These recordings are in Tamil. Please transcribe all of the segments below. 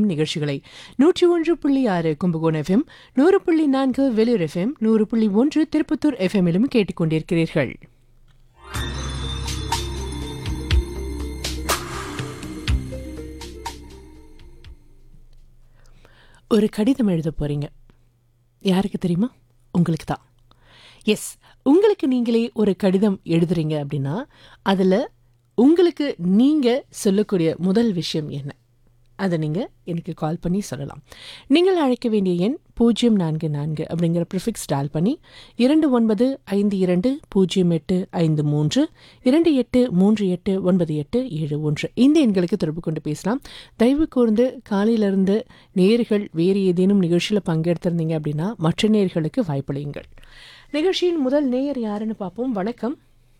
கேட்கும் நிகழ்ச்சிகளை நூற்றி ஒன்று புள்ளி ஆறு கும்பகோணம் எஃப்எம் நூறு புள்ளி நான்கு வெளியூர் எஃப்எம் நூறு புள்ளி ஒன்று திருப்பத்தூர் எஃப்எம்மிலும் கேட்டுக்கொண்டிருக்கிறீர்கள் ஒரு கடிதம் எழுத போறீங்க யாருக்கு தெரியுமா உங்களுக்கு தான் எஸ் உங்களுக்கு நீங்களே ஒரு கடிதம் எழுதுறீங்க அப்படின்னா அதில் உங்களுக்கு நீங்கள் சொல்லக்கூடிய முதல் விஷயம் என்ன அதை நீங்கள் எனக்கு கால் பண்ணி சொல்லலாம் நீங்கள் அழைக்க வேண்டிய எண் பூஜ்ஜியம் நான்கு நான்கு அப்படிங்கிற ப்ரிஃபிக்ஸ் டால் பண்ணி இரண்டு ஒன்பது ஐந்து இரண்டு பூஜ்ஜியம் எட்டு ஐந்து மூன்று இரண்டு எட்டு மூன்று எட்டு ஒன்பது எட்டு ஏழு ஒன்று இந்த எண்களுக்கு தொடர்பு கொண்டு பேசலாம் தயவு கூர்ந்து காலையிலிருந்து நேர்கள் வேறு ஏதேனும் நிகழ்ச்சியில் பங்கெடுத்திருந்தீங்க அப்படின்னா மற்ற நேர்களுக்கு வாய்ப்பளியுங்கள் நிகழ்ச்சியின் முதல் நேயர் யாருன்னு பார்ப்போம் வணக்கம்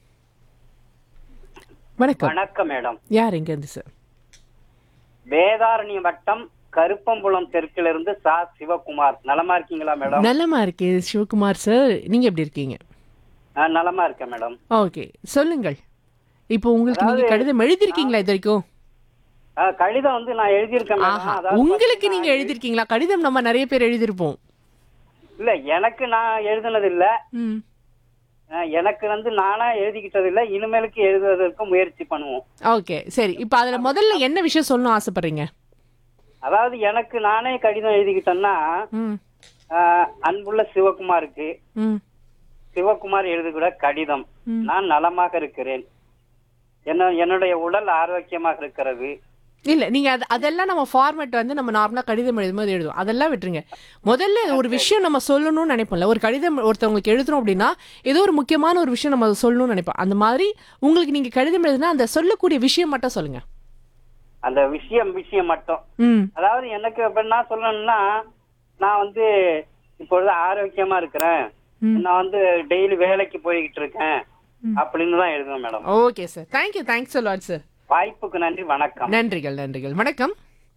வணக்கம் வணக்கம் மேடம் யார் எங்கேருந்து சார் வேதாரண்ய வட்டம் கருப்பம்புலம் தெற்கிலிருந்து சா சிவகுமார் நலமா இருக்கீங்களா மேடம் நல்லமா இருக்கு சிவகுமார் சார் நீங்க எப்படி இருக்கீங்க ஆ, நலமா இருக்கேன் மேடம் ஓகே சொல்லுங்கள் இப்போ உங்களுக்கு நீங்க கடிதம் எழுதிருக்கீங்களா இது வரைக்கும் ஆ, கடிதம் வந்து நான் எழுதியிருக்கேன் ஆஹா மேடம் அதாவது உங்களுக்கு பாத்தீங்கன்னா, நீங்க எழுதிருக்கீங்களா கடிதம் நம்ம நிறைய பேர் எழுதிருப்போம் இல்ல எனக்கு நான் எழுதுனது இல்ல ம் ஆ, எனக்கு வந்து நானா எழுதிக்கிட்டது இல்ல இனிமேலுக்கு எழுதுவதற்கு முயற்சி பண்ணுவோம் ஓகே சரி இப்போ அதுல முதல்ல என்ன விஷயம் சொல்லணும் ஆசைப்படுறீங்க அதாவது எனக்கு நானே கடிதம் எழுதிக்கிட்டேன்னா ம் ஆ, அன்புள்ள சிவகுமாருக்கு ம் சிவகுமார் எழுதுகிற கடிதம் ம். நான் நலமாக இருக்கிறேன் என்ன என்னுடைய உடல் ஆரோக்கியமாக இருக்கிறது இல்ல நீங்க அது அதெல்லாம் நம்ம ஃபார்மேட் வந்து நம்ம நார்மலா கடிதம் எழுதும்போது எழுதுவோம் அதெல்லாம் விட்டுருங்க முதல்ல ஒரு விஷயம் நம்ம சொல்லணும்னு நினைப்போம்ல ஒரு கடிதம் ஒருத்தவங்களுக்கு எழுதுறோம் அப்படின்னா ஏதோ ஒரு முக்கியமான ஒரு விஷயம் நம்ம அதை சொல்லணும்னு நினைப்போம் அந்த மாதிரி உங்களுக்கு நீங்க கடிதம் எழுதுனா அந்த சொல்லக்கூடிய விஷயம் மட்டும் சொல்லுங்க அந்த விஷயம் விஷயம் மட்டும் ம் அதாவது எனக்கு இப்ப என்ன சொல்லணும்னா நான் வந்து இப்பொழுது ஆரோக்கியமா இருக்கிறேன் ம். நான் வந்து டெய்லி வேலைக்கு போய்கிட்டு இருக்கேன் அப்படின்னு தான் எழுதுவேன் madam okay sir thank you thanks lot sir வாய்ப்புக்கு நன்றி வணக்கம் நன்றிகள் நன்றிகள் வணக்கம்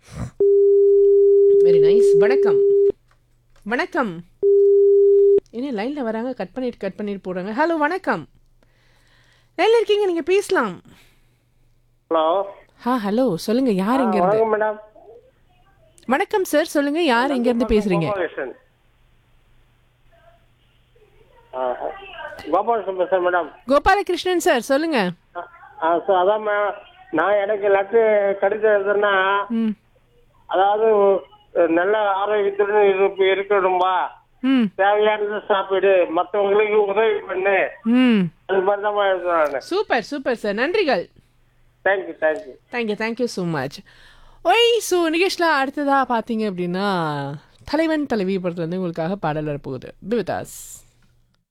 வெரி நைஸ் வணக்கம் வணக்கம் என்ன லைன்ல வராங்க கட் பண்ணிட்டு கட் பண்ணிட்டு போறாங்க ஹலோ வணக்கம் லைன்ல இருக்கீங்க நீங்க பேசலாம் ஹலோ ஆ ஹலோ சொல்லுங்க யார் எங்க இருந்து வணக்கம் மேடம் வணக்கம் சார் சொல்லுங்க யார் எங்க இருந்து பேசுறீங்க கோபாலகிருஷ்ணன் ஆ, கோபாலகிருஷ்ணன் பேசுறேன் மேடம் கோபாலகிருஷ்ணன் சார் சொல்லுங்க ஆ, ஆ சார் அதான் மேம் நான் எனக்கு லெட்ரு கடிதம் எழுதுனா ம் அதாவது அஹ், நல்ல ஆரோக்கியத்துடன் இரு இருக்கணும்பா ம் தேவையானது சாப்பிடு மற்றவங்களுக்கு உதவி பண்ணு ம் அது மாதிரி தான் எழுதுவேன் நான் சூப்பர் சூப்பர் சார் நன்றிகள் thank you thank you thank you thank you so much why so நிகேஷ்லாம் அடுத்ததாக பார்த்தீங்க அப்படின்னா தலைவன் தலைவி படத்துலேருந்து உங்களுக்காக பாடல் வரப்போகுது பிவிதாஸ்